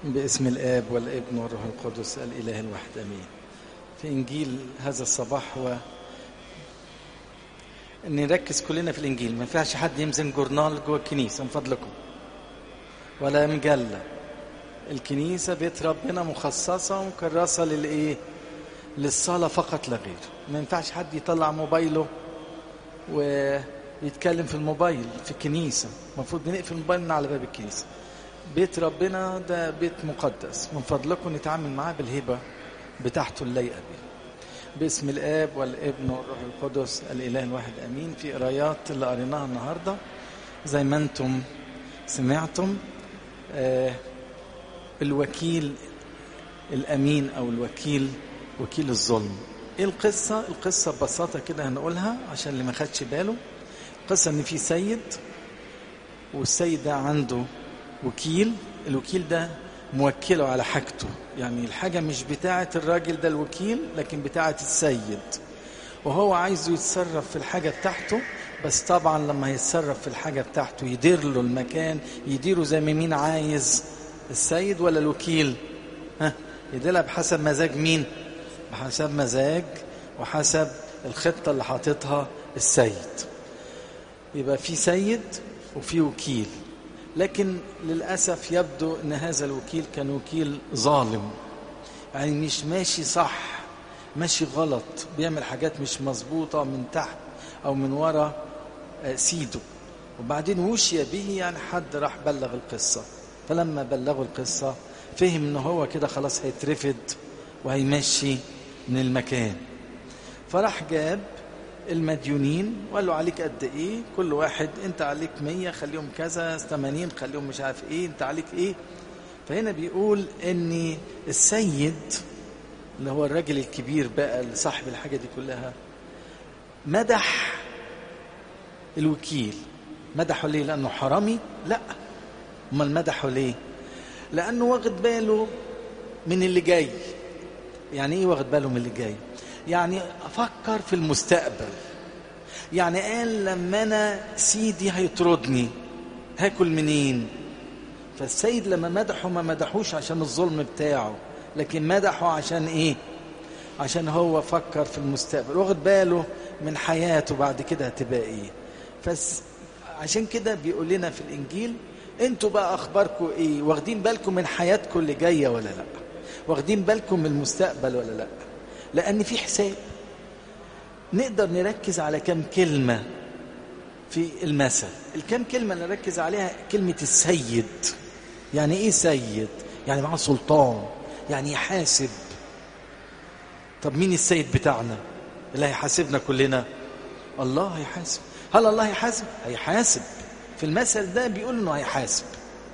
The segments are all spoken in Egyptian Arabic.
باسم الآب والابن والروح القدس الإله الواحد أمين في إنجيل هذا الصباح هو أن نركز كلنا في الإنجيل ما ينفعش حد يمزن جورنال جوه الكنيسة من فضلكم ولا مجلة الكنيسة بيت ربنا مخصصة ومكرسة للإيه للصلاة فقط لا غير ما ينفعش حد يطلع موبايله ويتكلم في الموبايل في الكنيسة المفروض بنقفل موبايلنا على باب الكنيسة بيت ربنا ده بيت مقدس من فضلكم نتعامل معاه بالهبة بتاعته اللايقة بيه باسم الآب والابن والروح القدس الإله الواحد أمين في قرايات اللي قريناها النهاردة زي ما أنتم سمعتم آه الوكيل الأمين أو الوكيل وكيل الظلم إيه القصة؟ القصة ببساطة كده هنقولها عشان اللي ما خدش باله القصة إن في سيد والسيد ده عنده وكيل الوكيل ده موكله على حاجته يعني الحاجة مش بتاعة الراجل ده الوكيل لكن بتاعة السيد وهو عايزه يتصرف في الحاجة بتاعته بس طبعا لما يتصرف في الحاجة بتاعته يدير له المكان يديره زي ما مين عايز السيد ولا الوكيل ها يديرها بحسب مزاج مين بحسب مزاج وحسب الخطة اللي حاططها السيد يبقى في سيد وفي وكيل لكن للأسف يبدو أن هذا الوكيل كان وكيل ظالم يعني مش ماشي صح ماشي غلط بيعمل حاجات مش مظبوطة من تحت أو من وراء سيده وبعدين وشي به يعني حد راح بلغ القصة فلما بلغوا القصة فهم ان هو كده خلاص هيترفد وهيمشي من المكان فراح جاب المديونين وقال له عليك قد ايه كل واحد انت عليك مية خليهم كذا 80 خليهم مش عارف ايه انت عليك ايه فهنا بيقول ان السيد اللي هو الراجل الكبير بقى اللي صاحب الحاجة دي كلها مدح الوكيل مدحه ليه لانه حرامي لا امال مدحه ليه لانه واخد باله من اللي جاي يعني ايه واخد باله من اللي جاي يعني افكر في المستقبل يعني قال لما انا سيدي هيطردني هاكل منين فالسيد لما مدحه ما مدحوش عشان الظلم بتاعه لكن مدحه عشان ايه عشان هو فكر في المستقبل واخد باله من حياته بعد كده هتبقى ايه فس عشان كده بيقول لنا في الانجيل انتوا بقى اخباركم ايه واخدين بالكم من حياتكم اللي جايه ولا لا واخدين بالكم من المستقبل ولا لا لأن في حساب نقدر نركز على كم كلمة في المثل الكم كلمة اللي نركز عليها كلمة السيد يعني إيه سيد يعني معاه سلطان يعني يحاسب طب مين السيد بتاعنا اللي هيحاسبنا كلنا الله هيحاسب هل الله هيحاسب هيحاسب في المثل ده بيقول انه هيحاسب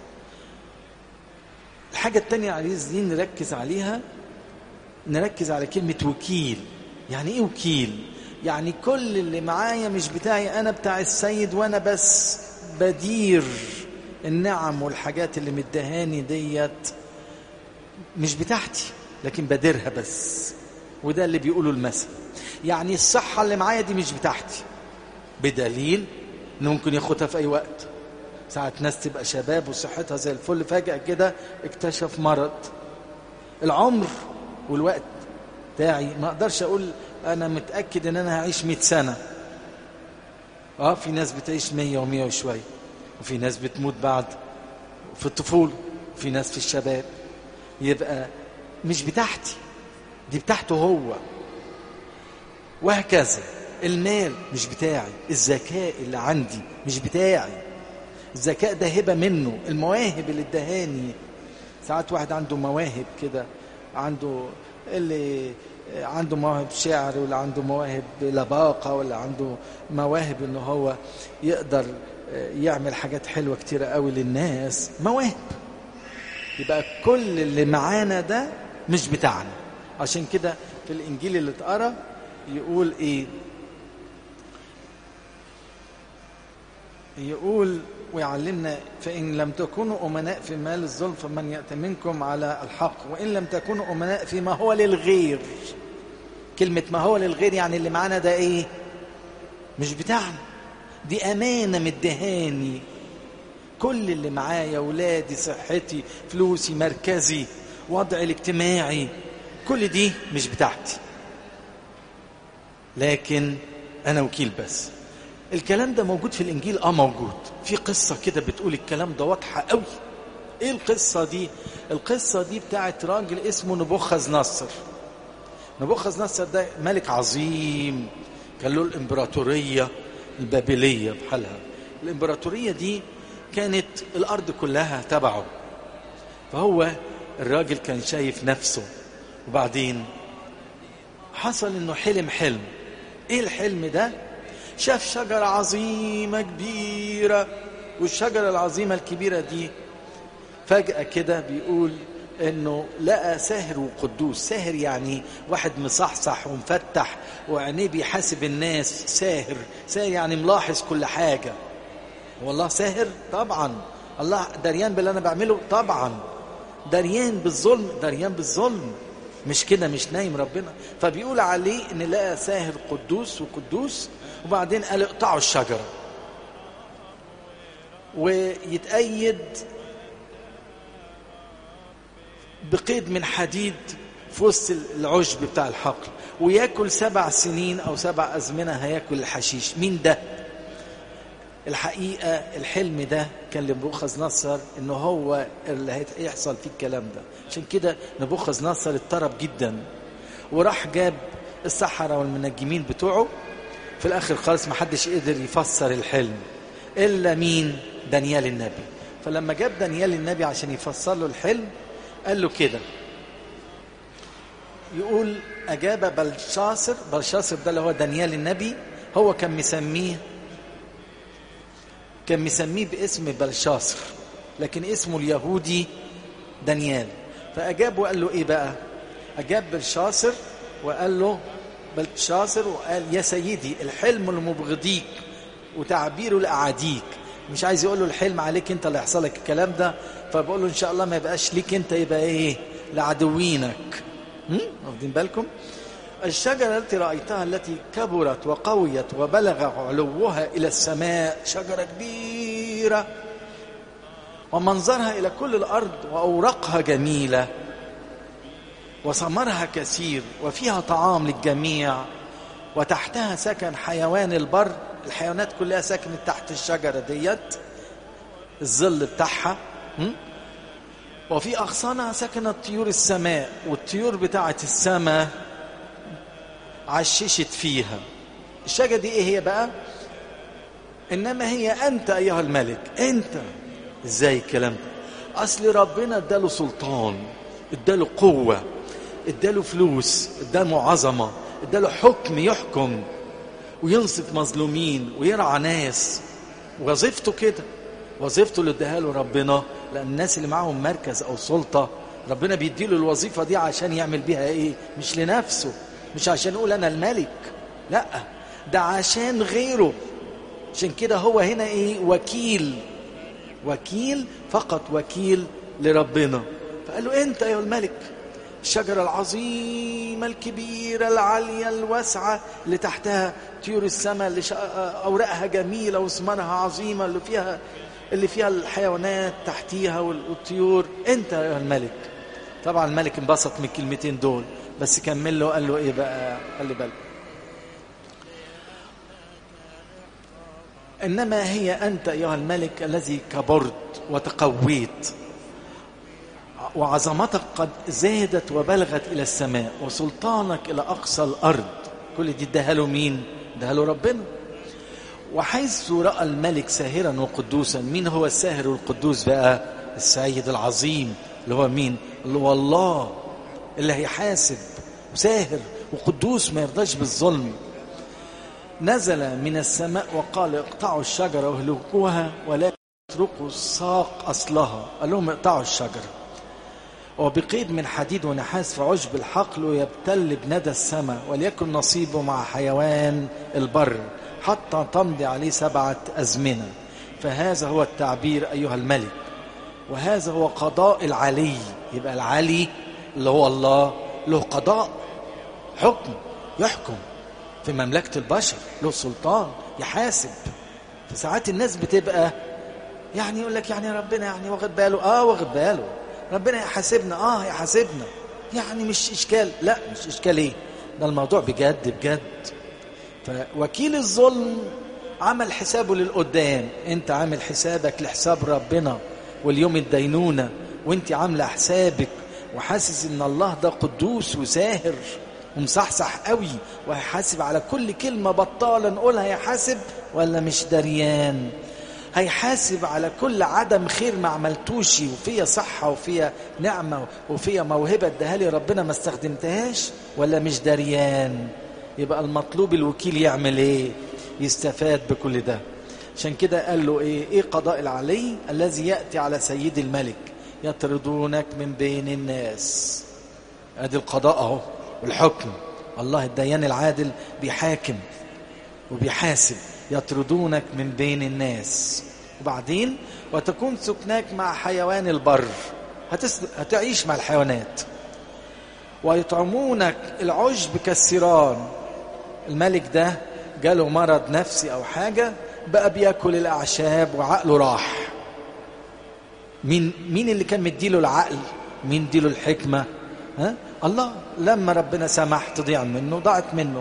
الحاجة التانية عايزين نركز عليها نركز على كلمة وكيل يعني ايه وكيل يعني كل اللي معايا مش بتاعي انا بتاع السيد وانا بس بدير النعم والحاجات اللي مدهاني ديت مش بتاعتي لكن بديرها بس وده اللي بيقوله المثل يعني الصحة اللي معايا دي مش بتاعتي بدليل انه ممكن ياخدها في اي وقت ساعة ناس تبقى شباب وصحتها زي الفل فجأة كده اكتشف مرض العمر والوقت بتاعي ما اقدرش اقول انا متاكد ان انا هعيش 100 سنه اه في ناس بتعيش 100 و100 وشويه وفي ناس بتموت بعد في الطفوله وفي ناس في الشباب يبقى مش بتاعتي دي بتاعته هو وهكذا المال مش بتاعي الذكاء اللي عندي مش بتاعي الذكاء ده هبه منه المواهب اللي ادهاني ساعات واحد عنده مواهب كده عنده اللي عنده مواهب شعر ولا عنده مواهب لباقة ولا عنده مواهب ان هو يقدر يعمل حاجات حلوة كتيرة قوي للناس مواهب يبقى كل اللي معانا ده مش بتاعنا عشان كده في الانجيل اللي اتقرا يقول ايه يقول ويعلمنا فإن لم تكونوا أمناء في مال الظلم فمن يأتمنكم على الحق وإن لم تكونوا أمناء فيما هو للغير كلمة ما هو للغير يعني اللي معانا ده إيه مش بتاعنا دي أمانة مدهاني كل اللي معايا ولادي صحتي فلوسي مركزي وضعي الاجتماعي كل دي مش بتاعتي لكن انا وكيل بس الكلام ده موجود في الانجيل اه موجود في قصه كده بتقول الكلام ده واضحه قوي ايه القصه دي القصه دي بتاعت راجل اسمه نبوخذ نصر نبوخذ نصر ده ملك عظيم كان له الامبراطوريه البابليه بحالها الامبراطوريه دي كانت الارض كلها تبعه فهو الراجل كان شايف نفسه وبعدين حصل انه حلم حلم ايه الحلم ده شاف شجرة عظيمة كبيرة والشجرة العظيمة الكبيرة دي فجأة كده بيقول انه لقى ساهر وقدوس ساهر يعني واحد مصحصح ومفتح وعينيه بيحاسب الناس ساهر ساهر يعني ملاحظ كل حاجة والله ساهر طبعا الله دريان باللي انا بعمله طبعا دريان بالظلم دريان بالظلم مش كده مش نايم ربنا فبيقول عليه ان لقى ساهر قدوس وقدوس وبعدين قال اقطعوا الشجره ويتأيد بقيد من حديد في وسط العشب بتاع الحقل وياكل سبع سنين او سبع ازمنه هياكل الحشيش مين ده الحقيقه الحلم ده كان لنبوخذ نصر ان هو اللي هيحصل فيه الكلام ده عشان كده نبوخذ نصر اضطرب جدا وراح جاب السحرة والمنجمين بتوعه في الاخر خالص ما حدش قدر يفسر الحلم الا مين دانيال النبي فلما جاب دانيال النبي عشان يفسر له الحلم قال له كده يقول اجاب بلشاصر بلشاصر ده اللي هو دانيال النبي هو كان مسميه كان مسميه باسم بلشاصر لكن اسمه اليهودي دانيال فأجاب وقال له إيه بقى أجاب بلشاصر وقال له بلشاصر وقال يا سيدي الحلم المبغضيك وتعبيره لأعاديك مش عايز يقول له الحلم عليك انت اللي يحصل لك الكلام ده فبقول له ان شاء الله ما يبقاش ليك انت يبقى ايه لعدوينك واخدين بالكم الشجرة التي رأيتها التي كبرت وقويت وبلغ علوها إلى السماء شجرة كبيرة ومنظرها إلى كل الأرض وأوراقها جميلة وثمرها كثير وفيها طعام للجميع وتحتها سكن حيوان البر الحيوانات كلها سكنت تحت الشجرة ديت الظل بتاعها وفي أغصانها سكنت طيور السماء والطيور بتاعة السماء عششت فيها الشجرة دي ايه هي بقى انما هي انت ايها الملك انت ازاي الكلام ده اصل ربنا اداله سلطان اداله قوة اداله فلوس اداله عظمة اداله حكم يحكم وينصف مظلومين ويرعى ناس وظيفته كده وظيفته اللي اداها له ربنا لان الناس اللي معاهم مركز او سلطة ربنا بيديله الوظيفة دي عشان يعمل بيها ايه مش لنفسه مش عشان يقول انا الملك لا ده عشان غيره عشان كده هو هنا ايه وكيل وكيل فقط وكيل لربنا فقال له انت يا الملك الشجرة العظيمة الكبيرة العالية الواسعة اللي تحتها طيور السماء اللي أوراقها جميلة وثمارها عظيمة اللي فيها اللي فيها الحيوانات تحتيها والطيور انت يا الملك طبعا الملك انبسط من الكلمتين دول بس كمل له قال له ايه بقى خلي بالك انما هي انت ايها الملك الذي كبرت وتقويت وعظمتك قد زادت وبلغت الى السماء وسلطانك الى اقصى الارض كل دي اداها له مين اداها له ربنا وحيث راى الملك ساهرا وقدوسا مين هو الساهر والقدوس بقى السيد العظيم اللي هو مين اللي هو الله اللي هيحاسب وساهر وقدوس ما يرضاش بالظلم نزل من السماء وقال اقطعوا الشجرة واهلكوها ولا اتركوا الساق أصلها قال لهم اقطعوا الشجرة وبقيد من حديد ونحاس في عشب الحقل ويبتل بندى السماء وليكن نصيبه مع حيوان البر حتى تمضي عليه سبعة أزمنة فهذا هو التعبير أيها الملك وهذا هو قضاء العلي يبقى العلي اللي هو الله له قضاء حكم يحكم في مملكة البشر له سلطان يحاسب فساعات الناس بتبقى يعني يقول لك يعني ربنا يعني واخد باله اه واخد باله ربنا يحاسبنا اه يحاسبنا يعني مش اشكال لا مش اشكال ايه ده الموضوع بجد بجد فوكيل الظلم عمل حسابه للقدام انت عامل حسابك لحساب ربنا واليوم الدينونة وانت عاملة حسابك وحاسس ان الله ده قدوس وساهر ومصحصح قوي وهيحاسب على كل كلمة بطالة نقولها يحاسب ولا مش دريان هيحاسب على كل عدم خير ما عملتوش وفيها صحة وفيها نعمة وفيها موهبة اداها لي ربنا ما استخدمتهاش ولا مش دريان يبقى المطلوب الوكيل يعمل ايه يستفاد بكل ده عشان كده قال له ايه ايه قضاء العلي الذي يأتي على سيد الملك يطردونك من بين الناس ادي القضاء اهو والحكم الله الديان العادل بيحاكم وبيحاسب يطردونك من بين الناس وبعدين وتكون سكناك مع حيوان البر هتس... هتعيش مع الحيوانات ويطعمونك العشب كالسيران الملك ده جاله مرض نفسي او حاجه بقى بياكل الاعشاب وعقله راح مين مين اللي كان مديله العقل مين مديله الحكمه ها الله لما ربنا سمح تضيع منه ضاعت منه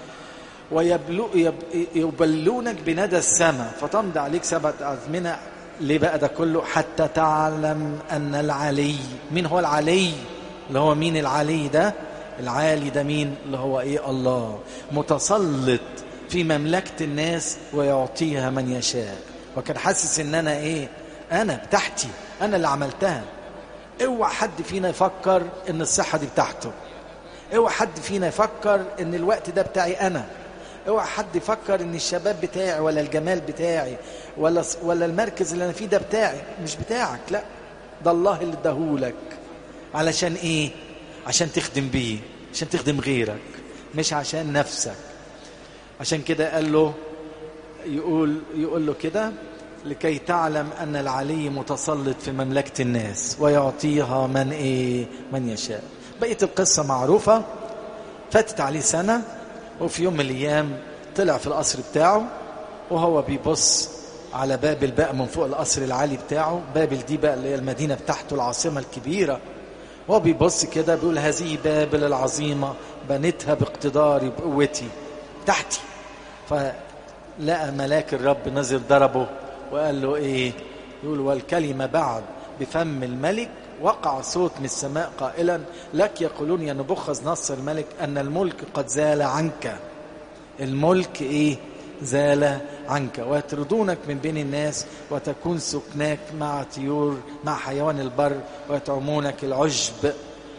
ويبلو يب يبلونك بندى السماء فتمضي عليك سبعة أزمنة ليه بقى ده كله حتى تعلم أن العلي مين هو العلي اللي هو مين العلي ده العالي ده مين اللي هو ايه الله متسلط في مملكة الناس ويعطيها من يشاء وكان حاسس ان انا ايه انا بتاعتي انا اللي عملتها اوعى حد فينا يفكر ان الصحة دي بتاعته اوعى حد فينا يفكر ان الوقت ده بتاعي انا اوعى حد يفكر ان الشباب بتاعي ولا الجمال بتاعي ولا ولا المركز اللي انا فيه ده بتاعي مش بتاعك لا ده الله اللي اداهولك علشان ايه عشان تخدم بيه عشان تخدم غيرك مش عشان نفسك عشان كده قال له يقول يقول له كده لكي تعلم ان العلي متسلط في مملكه الناس ويعطيها من ايه من يشاء بقيه القصه معروفه فاتت عليه سنه وفي يوم من الايام طلع في القصر بتاعه وهو بيبص على بابل بقى من فوق القصر العالي بتاعه بابل دي بقى اللي هي المدينه بتاعته العاصمه الكبيره وهو بيبص كده بيقول هذه بابل العظيمه بنيتها باقتداري بقوتي تحتي فلقى ملاك الرب نزل ضربه وقال له ايه يقول والكلمه بعد بفم الملك وقع صوت من السماء قائلا لك يقولون يا نبوخذ نصر الملك ان الملك قد زال عنك الملك ايه زال عنك ويطردونك من بين الناس وتكون سكناك مع طيور مع حيوان البر ويطعمونك العشب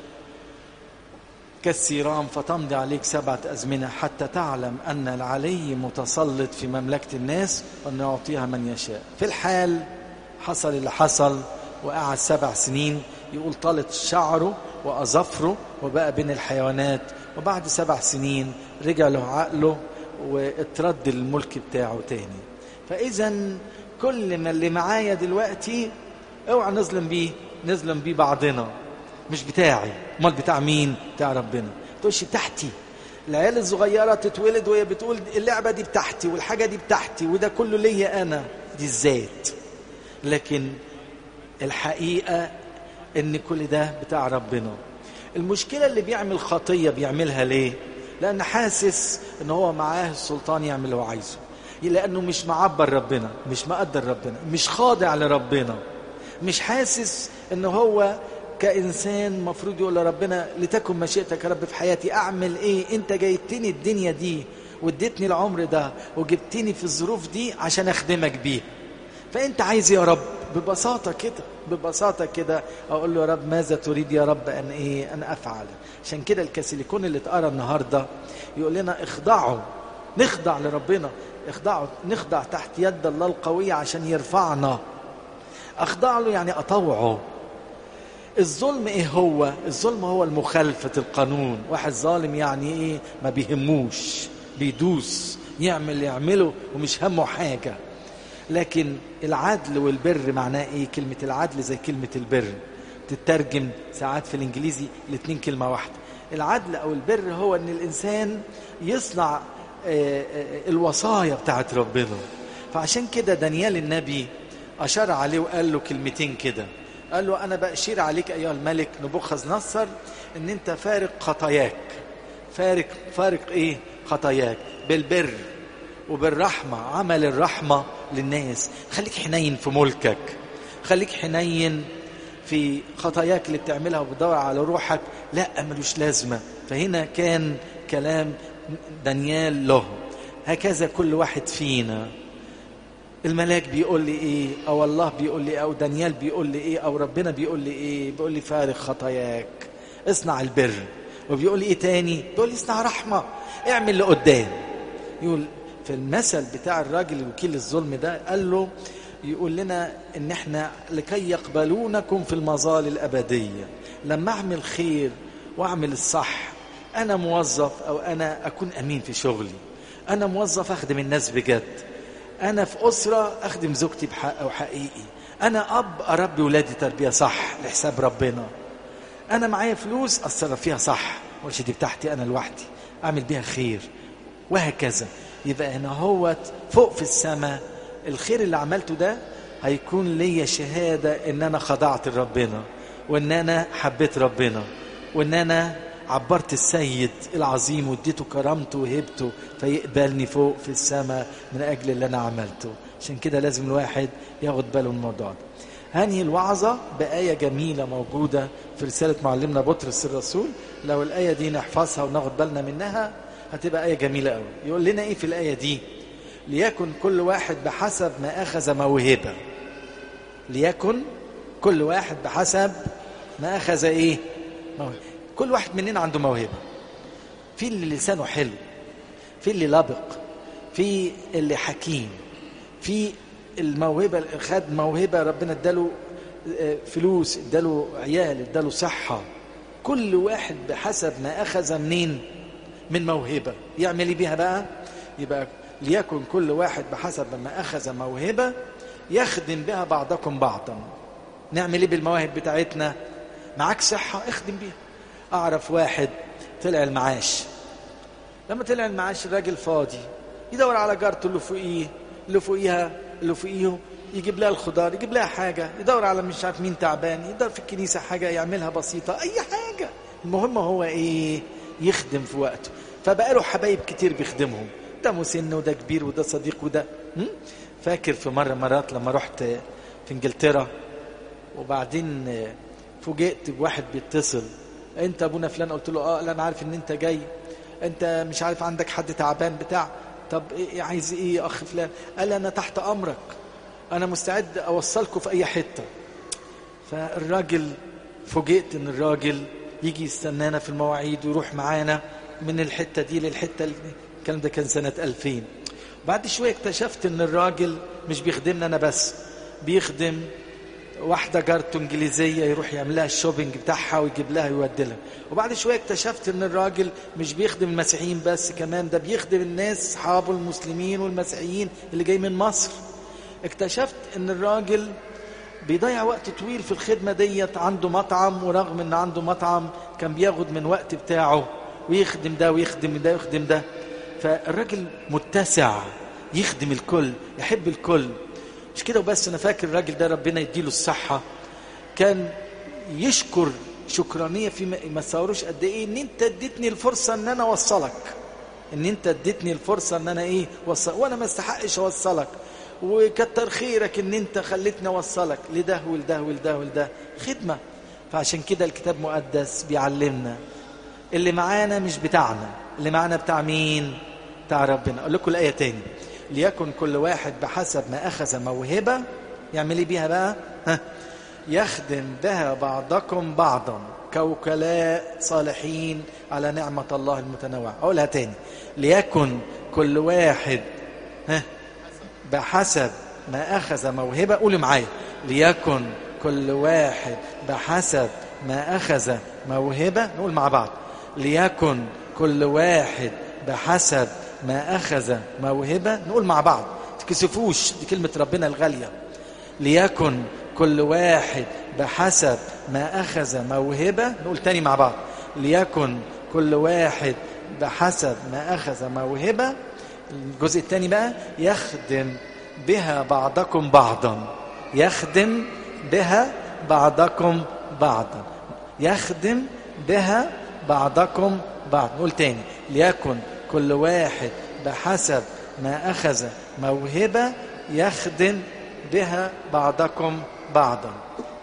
كالسيرام فتمضي عليك سبعة أزمنة حتى تعلم أن العلي متسلط في مملكة الناس وأن يعطيها من يشاء في الحال حصل اللي حصل وقعد سبع سنين يقول طالت شعره وأظفره وبقى بين الحيوانات وبعد سبع سنين رجع له عقله واترد الملك بتاعه تاني فإذا كل ما اللي معايا دلوقتي اوعى نظلم بيه نظلم بيه بعضنا مش بتاعي امال بتاع مين بتاع ربنا تقولش بتاعتي العيال الصغيره تتولد وهي بتقول اللعبه دي بتاعتي والحاجه دي بتاعتي وده كله ليا انا دي الذات لكن الحقيقه ان كل ده بتاع ربنا المشكله اللي بيعمل خطيه بيعملها ليه لان حاسس ان هو معاه السلطان يعمل اللي هو عايزه لانه مش معبر ربنا مش مقدر ربنا مش خاضع لربنا مش حاسس ان هو كإنسان مفروض يقول لربنا لتكن مشيئتك يا رب في حياتي أعمل إيه أنت جايتني الدنيا دي واديتني العمر ده وجبتني في الظروف دي عشان أخدمك بيه فأنت عايز يا رب ببساطة كده ببساطة كده أقول له يا رب ماذا تريد يا رب أن إيه أن أفعل عشان كده الكاسيليكون اللي اتقرا النهاردة يقول لنا اخضعوا نخضع لربنا اخضعوا نخضع تحت يد الله القوية عشان يرفعنا أخضع له يعني أطوعه الظلم ايه هو الظلم هو المخالفة القانون واحد ظالم يعني ايه ما بيهموش بيدوس يعمل يعمله ومش همه حاجة لكن العدل والبر معناه ايه كلمة العدل زي كلمة البر تترجم ساعات في الانجليزي الاتنين كلمة واحدة العدل او البر هو ان الانسان يصنع الوصايا بتاعت ربنا فعشان كده دانيال النبي أشار عليه وقال له كلمتين كده قال له أنا بأشير عليك أيها الملك نبوخذ نصر إن أنت فارق خطاياك فارق فارق إيه خطاياك بالبر وبالرحمة عمل الرحمة للناس خليك حنين في ملكك خليك حنين في خطاياك اللي بتعملها وبتدور على روحك لا ملوش لازمة فهنا كان كلام دانيال له هكذا كل واحد فينا الملاك بيقول لي ايه او الله بيقول لي او دانيال بيقول لي ايه او ربنا بيقول لي ايه بيقول لي فارغ خطاياك اصنع البر وبيقول لي ايه تاني بيقول لي اصنع رحمة اعمل لقدام يقول في المثل بتاع الراجل الوكيل الظلم ده قال له يقول لنا ان احنا لكي يقبلونكم في المظال الابديه لما اعمل خير واعمل الصح انا موظف او انا اكون امين في شغلي انا موظف اخدم الناس بجد انا في اسره اخدم زوجتي بحق وحقيقي انا اب اربي ولادي تربيه صح لحساب ربنا انا معايا فلوس اتصرف فيها صح مش دي بتاعتي انا لوحدي اعمل بيها خير وهكذا يبقى هنا هو فوق في السماء الخير اللي عملته ده هيكون ليا شهادة ان انا خضعت لربنا وان انا حبيت ربنا وان انا عبرت السيد العظيم واديته كرامته وهبته فيقبلني فوق في السماء من اجل اللي انا عملته عشان كده لازم الواحد ياخد باله من الموضوع ده هنهي الوعظة بآية جميلة موجودة في رسالة معلمنا بطرس الرسول لو الآية دي نحفظها وناخد بالنا منها هتبقى آية جميلة قوي يقول لنا إيه في الآية دي ليكن كل واحد بحسب ما أخذ موهبة ليكن كل واحد بحسب ما أخذ إيه موهبة كل واحد مننا عنده موهبة في اللي لسانه حلو في اللي لبق في اللي حكيم في الموهبة اللي خد موهبة ربنا اداله فلوس اداله عيال اداله صحة كل واحد بحسب ما أخذ منين من موهبة يعمل ايه بيها بقى يبقى ليكن كل واحد بحسب ما أخذ موهبة يخدم بها بعضكم بعضا نعمل ايه بالمواهب بتاعتنا معاك صحة اخدم بيها أعرف واحد طلع المعاش لما طلع المعاش الراجل فاضي يدور على جارته اللي فوقيه اللي فوقيها اللي فوقيه يجيب لها الخضار يجيب لها حاجة يدور على مش عارف مين تعبان يدور في الكنيسة حاجة يعملها بسيطة أي حاجة المهم هو إيه يخدم في وقته فبقى له حبايب كتير بيخدمهم ده مسن وده كبير وده صديق وده فاكر في مرة مرات لما رحت في انجلترا وبعدين فوجئت بواحد بيتصل انت ابونا فلان قلت له اه لا انا عارف ان انت جاي انت مش عارف عندك حد تعبان بتاع طب إيه عايز ايه يا اخ فلان قال انا تحت امرك انا مستعد اوصلكم في اي حته فالراجل فوجئت ان الراجل يجي يستنانا في المواعيد ويروح معانا من الحته دي للحته اللي الكلام ده كان سنه 2000 بعد شويه اكتشفت ان الراجل مش بيخدمنا انا بس بيخدم واحدة جارته انجليزية يروح يعمل لها الشوبينج بتاعها ويجيب لها يودي لها وبعد شوية اكتشفت ان الراجل مش بيخدم المسيحيين بس كمان ده بيخدم الناس اصحابه المسلمين والمسيحيين اللي جاي من مصر اكتشفت ان الراجل بيضيع وقت طويل في الخدمة ديت عنده مطعم ورغم ان عنده مطعم كان بياخد من وقت بتاعه ويخدم ده ويخدم ده ويخدم ده فالراجل متسع يخدم الكل يحب الكل مش كده وبس انا فاكر الراجل ده ربنا يديله الصحة كان يشكر شكرانية في ما تصوروش قد ايه ان انت اديتني الفرصة ان انا اوصلك ان انت اديتني الفرصة ان انا ايه وصل وانا ما استحقش اوصلك وكتر خيرك ان انت خليتني اوصلك لده ولده ولده ولده خدمة فعشان كده الكتاب مقدس بيعلمنا اللي معانا مش بتاعنا اللي معانا بتاع مين بتاع ربنا اقول لكم الايه تاني ليكن كل واحد بحسب ما اخذ موهبه يعمل ايه بيها بقى ها يخدم بها بعضكم بعضا كوكلاء صالحين على نعمه الله المتنوعه اقولها تاني ليكن كل واحد ها بحسب ما اخذ موهبه قولوا معايا ليكن كل واحد بحسب ما اخذ موهبه نقول مع بعض ليكن كل واحد بحسب ما أخذ موهبة نقول مع بعض تكسفوش دي كلمة ربنا الغالية ليكن كل واحد بحسب ما أخذ موهبة نقول تاني مع بعض ليكن كل واحد بحسب ما أخذ موهبة الجزء الثاني بقى يخدم بها بعضكم بعضا يخدم بها بعضكم بعضا يخدم بها بعضكم بعض نقول تاني ليكن كل واحد بحسب ما أخذ موهبة يخدم بها بعضكم بعضا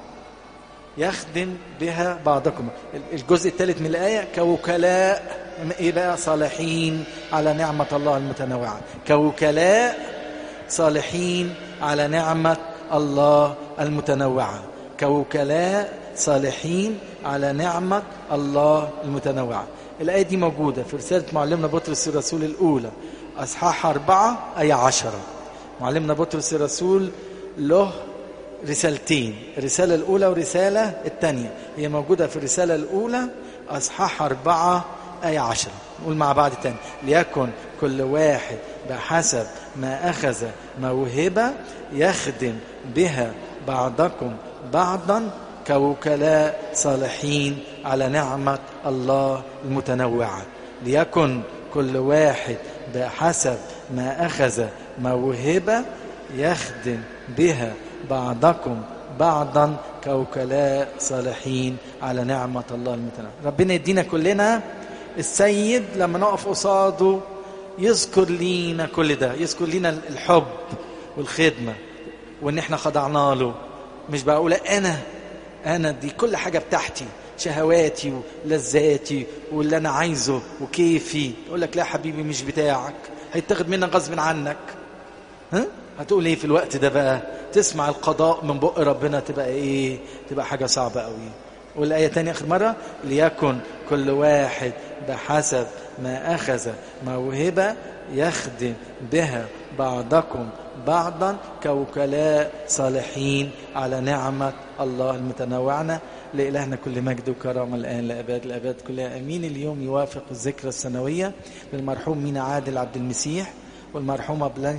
يخدم بها بعضكم الجزء الثالث من الآية كوكلاء إيه بقى صالحين على نعمة الله المتنوعة كوكلاء صالحين على نعمة الله المتنوعة كوكلاء صالحين على نعمة الله المتنوعة الآية دي موجودة في رسالة معلمنا بطرس الرسول الأولى أصحاح أربعة آية عشرة معلمنا بطرس الرسول له رسالتين الرسالة الأولى والرسالة الثانية هي موجودة في الرسالة الأولى أصحاح أربعة آية عشرة نقول مع بعض تاني ليكن كل واحد بحسب ما أخذ موهبة يخدم بها بعضكم بعضا كوكلاء صالحين على نعمة الله المتنوعة ليكن كل واحد بحسب ما أخذ موهبة يخدم بها بعضكم بعضا كوكلاء صالحين على نعمة الله المتنوعة ربنا يدينا كلنا السيد لما نقف قصاده يذكر لينا كل ده يذكر لينا الحب والخدمة وان احنا خضعنا له مش بقول انا انا دي كل حاجة بتاعتي شهواتي ولذاتي واللي انا عايزه وكيفي يقول لك لا حبيبي مش بتاعك هيتاخد منك غصب عنك ها هتقول ايه في الوقت ده بقى تسمع القضاء من بق ربنا تبقى ايه تبقى حاجة صعبة قوي والآية تانية آخر مرة ليكن كل واحد بحسب ما أخذ موهبة يخدم بها بعضكم بعضا كوكلاء صالحين على نعمة الله المتنوعنا لإلهنا كل مجد وكرامة الآن لأباد الأباد كلها أمين اليوم يوافق الذكرى السنوية للمرحوم مينا عادل عبد المسيح والمرحومة بلان